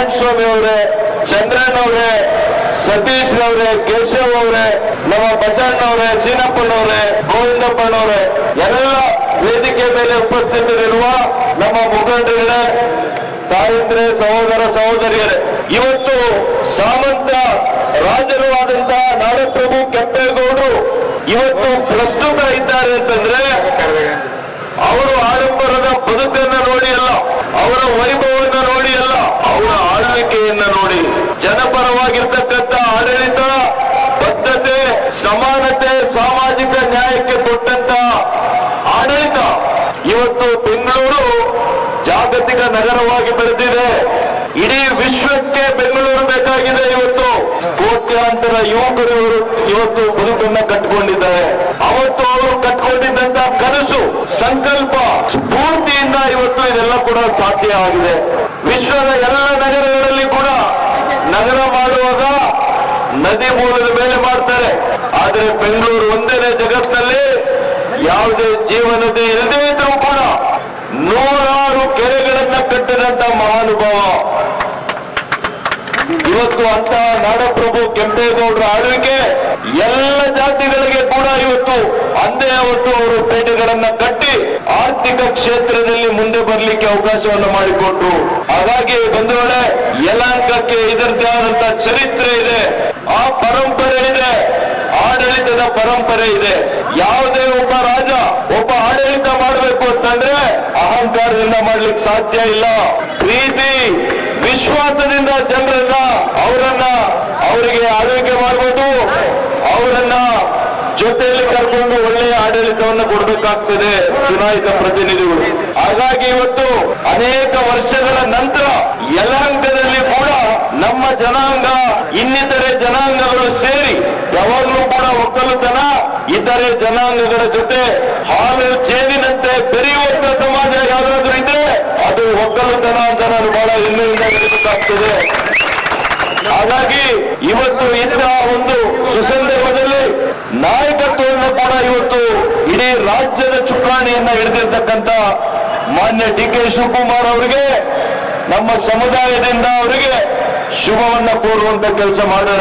ನಾರಾಯಣ ಸ್ವಾಮಿ ಅವರೇ ಚಂದ್ರನ್ ಅವರೇ ಸತೀಶ್ ಅವರೇ ಕೇಶವ್ ಅವರೇ ನಮ್ಮ ಬಸಣ್ಣವರೇ ಸೀನಪ್ಪನವರೇ ಗೋವಿಂದಪ್ಪನವರೇ ಎಲ್ಲ ವೇದಿಕೆ ಮೇಲೆ ಉಪಸ್ಥಿತರಿರುವ ನಮ್ಮ ಮುಖಂಡರುಗಳೇ ತಾಯಂದ್ರೆ ಸಹೋದರ ಸಹೋದರಿಯರೇ ಇವತ್ತು ಸಾಮಂತ ರಾಜರು ಆದಂತಹ ನಾಡಪ್ರಭು ಕೆಂಪೇಗೌಡರು ಇವತ್ತು ಪ್ರಸ್ತುತ ಇದ್ದಾರೆ ಅಂತಂದ್ರೆ ಅವರು ಆಡಂಬರದ ಬದುಕನ್ನ ನೋಡಿ ಅಲ್ಲ ಅವರ ವೈಭವನ್ನ ನೋಡಿ ಅಲ್ಲ ಅವರ ಆಳ್ವಿಕೆಯನ್ನ ನೋಡಿ ಜನಪರವಾಗಿರ್ತಕ್ಕಂಥ ಆಡಳಿತ ಬದ್ಧತೆ ಸಮಾನತೆ ಸಾಮಾಜಿಕ ನ್ಯಾಯಕ್ಕೆ ಕೊಟ್ಟಂತ ಆಡಳಿತ ಇವತ್ತು ಬೆಂಗಳೂರು ಜಾಗತಿಕ ನಗರವಾಗಿ ಬೆಳೆದಿದೆ ಇಡೀ ವಿಶ್ವಕ್ಕೆ ಬೆಂಗಳೂರು ಬೇಕಾಗಿದೆ ಇವತ್ತು ಕೋಟ್ಯಾಂತರ ಯುವಕರು ಇವರು ಇವತ್ತು ಬದುಕನ್ನ ಕಟ್ಟಿಕೊಂಡಿದ್ದಾರೆ ಅವತ್ತು ಅವರು ಕಟ್ಟಿಕೊಂಡಿದ್ದಂತ ಕನಸು ಸಂಕಲ್ಪ ಸ್ಫೂರ್ತಿಯಿಂದ ಇವತ್ತು ಇದೆಲ್ಲ ಕೂಡ ಸಾಧ್ಯ ಆಗಿದೆ ವಿಶ್ವದ ಎಲ್ಲ ನಗರಗಳಲ್ಲಿ ಕೂಡ ನಗರ ಮಾಡುವಾಗ ನದಿ ಮೂಲದ ಮೇಲೆ ಮಾಡ್ತಾರೆ ಆದರೆ ಬೆಂಗಳೂರು ಒಂದೇನೆ ಜಗತ್ತಿನಲ್ಲಿ ಯಾವುದೇ ಜೀವನದಿ ಇಲ್ಲದೇ ಇದ್ರೂ ಕೂಡ ನೂರಾರು ಕೆರೆಗಳನ್ನ ಕಟ್ಟಿದಂತ ಮಹಾನುಭಾವ ಇವತ್ತು ಅಂತ ನಾಡಪ್ರಭು ಕೆಂಪೇಗೌಡರ ಆಳ್ವಿಕೆ ಎಲ್ಲ ಜಾತಿಗಳಿಗೆ ಕೂಡ ಇವತ್ತು ಅಂದೇ ಅವತ್ತು ಅವರು ಪೇಟೆಗಳನ್ನ ಕಟ್ಟಿ ಆರ್ಥಿಕ ಕ್ಷೇತ್ರದಲ್ಲಿ ಮುಂದೆ ಬರಲಿಕ್ಕೆ ಅವಕಾಶವನ್ನು ಮಾಡಿಕೊಟ್ರು ಹಾಗಾಗಿ ಬಂಧುಗಳೇ ಯಲಾಂಕಕ್ಕೆ ಇದರದೇ ಆದಂತ ಚರಿತ್ರೆ ಇದೆ ಆ ಪರಂಪರೆ ಇದೆ ಆಡಳಿತದ ಪರಂಪರೆ ಇದೆ ಯಾವುದೇ ಒಬ್ಬ ರಾಜ ಒಬ್ಬ ಆಡಳಿತ ಮಾಡಬೇಕು ಅಂತಂದ್ರೆ ಅಹಂಕಾರದಿಂದ ಮಾಡ್ಲಿಕ್ಕೆ ಸಾಧ್ಯ ಇಲ್ಲ ಪ್ರೀತಿ ವಿಶ್ವಾಸದಿಂದ ಜನರನ್ನ ಅವರನ್ನ ಅವರಿಗೆ ಆಳ್ವಿಕೆ ಮಾಡಬಹುದು ಅವರನ್ನ ಜೊತೆಯಲ್ಲಿ ಕರ್ಕೊಂಡು ಒಳ್ಳೆಯ ಆಡಳಿತವನ್ನು ಕೊಡಬೇಕಾಗ್ತದೆ ಚುನಾಯಿತ ಪ್ರತಿನಿಧಿಗಳು ಹಾಗಾಗಿ ಇವತ್ತು ಅನೇಕ ವರ್ಷಗಳ ನಂತರ ಯಲಹಂಕದಲ್ಲಿ ಕೂಡ ನಮ್ಮ ಜನಾಂಗ ಇನ್ನಿತರೆ ಜನಾಂಗಗಳು ಸೇರಿ ಯಾವಾಗಲೂ ಕೂಡ ಒಕ್ಕಲುತನ ಇತರೆ ಜನಾಂಗಗಳ ಜೊತೆ ಹಾಲು ಜೇನಿನಂತೆ ಬೆರೆಯುವಂತ ಸಮಾಜ ಯಾವ್ದಾದ್ರು ಇದ್ರೆ ಅದು ಒಕ್ಕಲುತನ ಅಂತ ನಾನು ಬಹಳ ಹೆಮ್ಮೆಯಿಂದ ಹೇಳಬೇಕಾಗ್ತದೆ ಹಾಗಾಗಿ ಇವತ್ತು ಇಂತಹ ಒಂದು ಸುಸಂದರ್ಭದಲ್ಲಿ ನಾಯಕತ್ವವನ್ನು ಕೂಡ ಇವತ್ತು ಇಡೀ ರಾಜ್ಯದ ಚುಕ್ಕಾಣಿಯನ್ನ ಹಿಡಿದಿರ್ತಕ್ಕಂಥ ಮಾನ್ಯ ಡಿ ಕೆ ಶಿವಕುಮಾರ್ ಅವರಿಗೆ ನಮ್ಮ ಸಮುದಾಯದಿಂದ ಅವರಿಗೆ ಶುಭವನ್ನ ಕೋರುವಂತ ಕೆಲಸ ಮಾಡೋಣ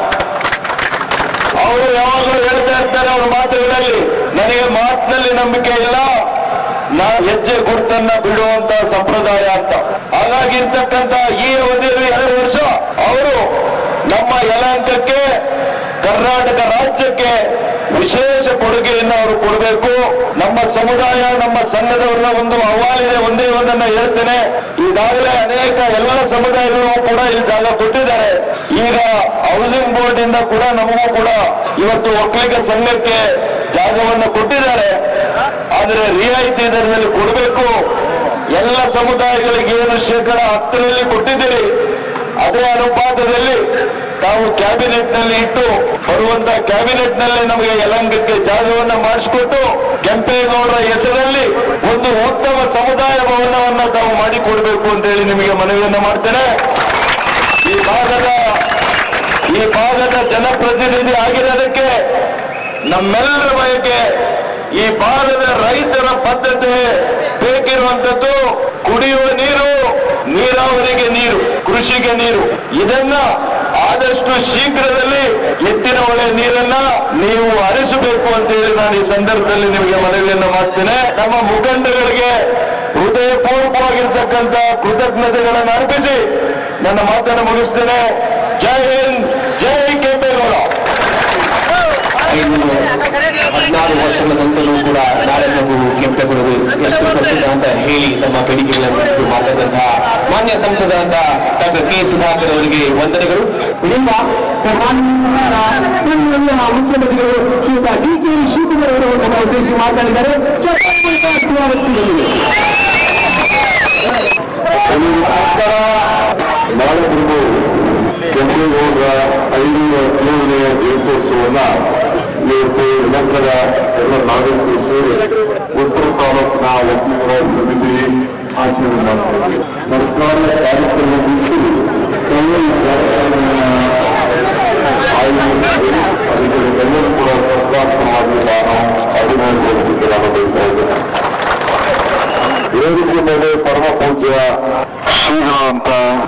ಅವರು ಯಾವಾಗಲೂ ಹೇಳ್ತಾ ಇರ್ತಾರೆ ಅವ್ರ ಮಾತುಗಳಲ್ಲಿ ನನಗೆ ಮಾತಿನಲ್ಲಿ ನಂಬಿಕೆ ಇಲ್ಲ ನಾ ಹೆಜ್ಜೆ ಗುರುತನ್ನ ಬಿಡುವಂತ ಸಂಪ್ರದಾಯ ಅಂತ ಹಾಗಾಗಿ ಇರ್ತಕ್ಕಂಥ ಈ ಅವಧಿಯಲ್ಲಿ ಎರಡು ವರ್ಷ ಅವರು ನಮ್ಮ ಯಲಾಂಕಕ್ಕೆ ಕರ್ನಾಟಕ ರಾಜ್ಯಕ್ಕೆ ವಿಶೇಷ ಕೊಡುಗೆಯನ್ನು ಅವರು ಕೊಡಬೇಕು ನಮ್ಮ ಸಮುದಾಯ ನಮ್ಮ ಸಂಘದವರ ಒಂದು ಅಹವಾಲಿದೆ ಒಂದೇ ಒಂದನ್ನ ಹೇಳ್ತೇನೆ ಈಗಾಗಲೇ ಅನೇಕ ಎಲ್ಲ ಸಮುದಾಯಗಳು ಕೂಡ ಇಲ್ಲಿ ಜಾಗ ಕೊಟ್ಟಿದ್ದಾರೆ ಈಗ ಹೌಸಿಂಗ್ ಬೋರ್ಡ್ ಇಂದ ಕೂಡ ನಮಗೂ ಕೂಡ ಇವತ್ತು ಒಕ್ಕಲಿಗ ಸಂಘಕ್ಕೆ ಜಾಗವನ್ನು ಕೊಟ್ಟಿದ್ದಾರೆ ಆದರೆ ರಿಯಾಯಿತಿ ದರದಲ್ಲಿ ಕೊಡಬೇಕು ಎಲ್ಲ ಸಮುದಾಯಗಳಿಗೆ ಏನು ಶೇಕಡ ಹತ್ತರಲ್ಲಿ ಕೊಟ್ಟಿದ್ದೀರಿ ಅದೇ ಅನುಪಾತದಲ್ಲಿ ತಾವು ಕ್ಯಾಬಿನೆಟ್ ನಲ್ಲಿ ಇಟ್ಟು ಬರುವಂತ ಕ್ಯಾಬಿನೆಟ್ ನಲ್ಲಿ ನಮಗೆ ಯಲಂಕಕ್ಕೆ ಜಾಗವನ್ನ ಮಾಡಿಸಿಕೊಟ್ಟು ಕೆಂಪೇಗೌಡರ ಹೆಸರಲ್ಲಿ ಒಂದು ಉತ್ತಮ ಸಮುದಾಯ ಭವನವನ್ನ ತಾವು ಮಾಡಿಕೊಡ್ಬೇಕು ಅಂತ ಹೇಳಿ ನಿಮಗೆ ಮನವಿಯನ್ನ ಮಾಡ್ತೇನೆ ಈ ಭಾಗದ ಈ ಭಾಗದ ಜನಪ್ರತಿನಿಧಿ ಆಗಿರೋದಕ್ಕೆ ನಮ್ಮೆಲ್ಲರ ಬಯಕೆ ಈ ಭಾಗದ ರೈತರ ಬದ್ಧತೆ ಬೇಕಿರುವಂತದ್ದು ಕುಡಿಯುವ ನೀರು ನೀರಾವರಿಗೆ ನೀರು ಕೃಷಿಗೆ ನೀರು ಇದನ್ನ ಆದಷ್ಟು ಶೀಘ್ರದಲ್ಲಿ ಎತ್ತಿನ ಹೊಳೆ ನೀರನ್ನ ನೀವು ಹರಿಸಬೇಕು ಅಂತ ಹೇಳಿ ನಾನು ಈ ಸಂದರ್ಭದಲ್ಲಿ ನಿಮಗೆ ಮನವಿಯನ್ನ ಮಾಡ್ತೇನೆ ನಮ್ಮ ಮುಖಂಡಗಳಿಗೆ ಹೃದಯಪೂರ್ವಕವಾಗಿರ್ತಕ್ಕಂಥ ಕೃತಜ್ಞತೆಗಳನ್ನು ಅರ್ಪಿಸಿ ನನ್ನ ಮಾತನ್ನು ಮುಗಿಸ್ತೇನೆ ಜೈ ಹಿಂದ್ ಜೈ ಕೆಂಪೇಗೌಡ ಐದು ಹದಿನಾರು ವರ್ಷಗಳ ನಂತರವೂ ಕೂಡ ನಾಳೆ ನಾವು ಕೆಂಪೇಗೌಡರು ಎಷ್ಟು ಪ್ರಸಿದ್ಧ ಅಂತ ಹೇಳಿ ತಮ್ಮ ಬೇಡಿಕೆಗಳನ್ನು ಇಟ್ಟು ಮಾತಾಡಿದಂತಹ ಮಾನ್ಯ ಸಂಸದರಾದ ಡಾಕ್ಟರ್ ಕೆ ಸುಧಾಕರ್ ಅವರಿಗೆ ವಂದನೆಗಳು ಇದರಿಂದ ಪ್ರಧಾನ ಮುಖ್ಯಮಂತ್ರಿಗಳು ಶ್ರೀಯುತ ಡಿ ಕೆ ಶಿವಕುಮಾರ್ ಅವರು ನಮ್ಮ ಉದ್ದೇಶಿಸಿ ಮಾತನಾಡಿದ್ದಾರೆ ಚರ್ಚಾ ಸ್ವಾಗತಿಸಿದರು ನಂತರ ನಾಡಪ್ರಭು ಕೆಂಪೇಗೌಡರ ಐನೂರ ಹದಿನೇಳನೆಯ ಜಯಂತ್ಯೋತ್ಸವವನ್ನ ಇವತ್ತು ಇಲಾಖದ ಎಲ್ಲ ನಾಗರಿಕರು ಸೇರಿ ಉತ್ತರ ತಾಲೂಕಿನ ಒಕ್ಕಲಿಗರ ಸಮಿತಿ ಆಚರಣೆ ಮಾಡ್ತಾರೆ ಸರ್ಕಾರದ ಕಾರ್ಯಕ್ರಮ ಬಿಟ್ಟು ತಾವು ಈ ಕಾರ್ಯಕ್ರಮವನ್ನ ಆಯೋಜಿಸಿ ಅದಕ್ಕೆ ಎಲ್ಲರೂ ಕೂಡ ಸರ್ಕಾರವಾಗಿ ನಾನು ಅಭಿನಂದಿಸಲಿಕ್ಕೆ ನಾನು ಬಯಸ್ತಾ ಇದ್ದೇನೆ ವೇದಿಕೆ ಮೇಲೆ ಪರಮ ಪೂಜ್ಯ ಶ್ರೀಗಳು ಅಂತ